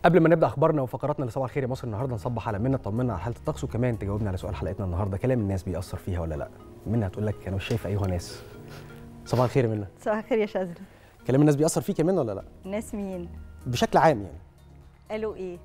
قبل ما نبدا اخبارنا وفقراتنا لصباح الخير يا مصر النهارده نصبح على منى تطمنا على حاله الطقس وكمان تجاوبنا على سؤال حلقتنا النهارده كلام الناس بيأثر فيها ولا لا منى هتقول لك انا مش شايفه ايها ناس صباح الخير يا منى صباح الخير يا شاذلي كلام الناس بيأثر فيك يا منى ولا لا الناس مين بشكل عام يعني قالوا ايه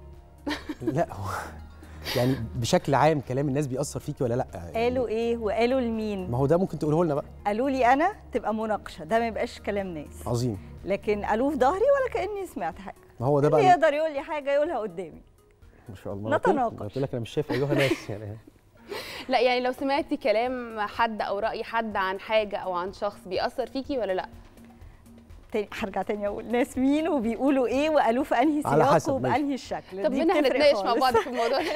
لا هو يعني بشكل عام كلام الناس بيأثر فيكي ولا لا يعني قالوا ايه وقالوا لمين ما هو ده ممكن تقوله لنا بقى قالوا لي انا تبقى مناقشه ده ما يبقاش كلام ناس عظيم لكن قالوه في ظهري ولا كاني سمعت حاجه ما هو ده اللي بقى يقدر يقول لي حاجه يقولها قدامي ما شاء الله أنا قلت لك- نتناقش. قلت لك انا مش شايف ايها ناس يعني لا يعني لو سمعتي كلام حد او راي حد عن حاجه او عن شخص بيأثر فيكي ولا لا تاني هرجع تاني اقول ناس مين وبيقولوا ايه وقالوه في انهي على سياق حسب، ماشي. وبانهي شكل طب دي منها بتفرق هنتناقش مع خالص. بعض في الموضوع ده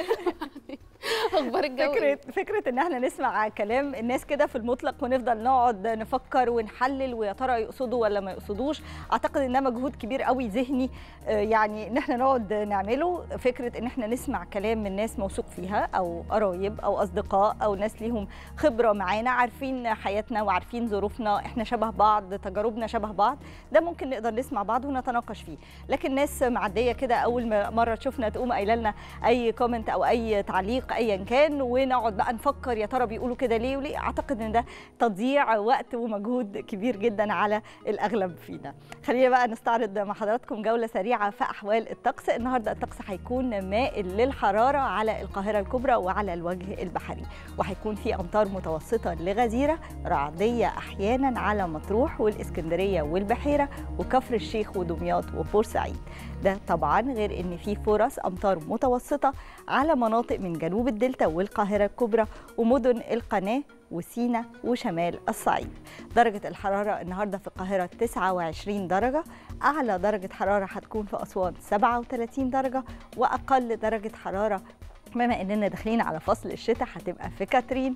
اخبار الجو فكرة إيه؟ فكرة إن احنا نسمع كلام الناس كده في المطلق ونفضل نقعد نفكر ونحلل ويا ترى يقصدوا ولا ما يقصدوش أعتقد إن ده مجهود كبير قوي ذهني آه، يعني إن احنا نقعد نعمله فكرة إن احنا نسمع كلام من ناس موثوق فيها أو قرايب أو أصدقاء أو ناس ليهم خبرة معانا عارفين حياتنا وعارفين ظروفنا احنا شبه بعض تجاربنا شبه بعض ده ممكن نقدر نسمع بعض ونتناقش فيه لكن ناس معدية كده أول ما مرة تشوفنا تقوم قايلة لنا اي كومنت او اي تعليق ايا كان ونقعد بقى نفكر يا ترى بيقولوا كده ليه وليه اعتقد ان ده تضييع وقت ومجهود كبير جدا على الاغلب فينا خلينا بقى نستعرض مع حضراتكم جوله سريعه في احوال الطقس النهارده الطقس هيكون مائل للحراره على القاهره الكبرى وعلى الوجه البحري وهيكون في امطار متوسطه لغزيره رعديه احيانا على مطروح والاسكندريه والبحيره وكفر الشيخ ودمياط وبورسعيد ده طبعا غير ان في فرص امطار متوسطه على مناطق من جنوب الدلتا والقاهره الكبرى ومدن القناه وسينا وشمال الصعيد درجة الحرارة النهاردة في القاهرة 29 درجة أعلى درجة حرارة هتكون في أسوان 37 درجة وأقل درجة حرارة بما اننا داخلين على فصل الشتاء هتبقى في كاترين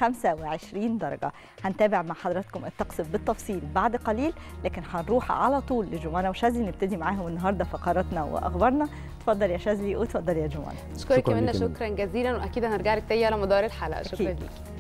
25 درجه هنتابع مع حضراتكم الطقس بالتفصيل بعد قليل لكن هنروح على طول لجمانه وشاذلي نبتدي معاهم النهارده فقراتنا واخبارنا اتفضل يا شاذلي واتفضل يا جمانه اشكرك شكراً يا منى ليكي يا منى. شكرا جزيلا واكيد هنرجع لك تاني على مدار الحلقه شكرا أكيد. ليكي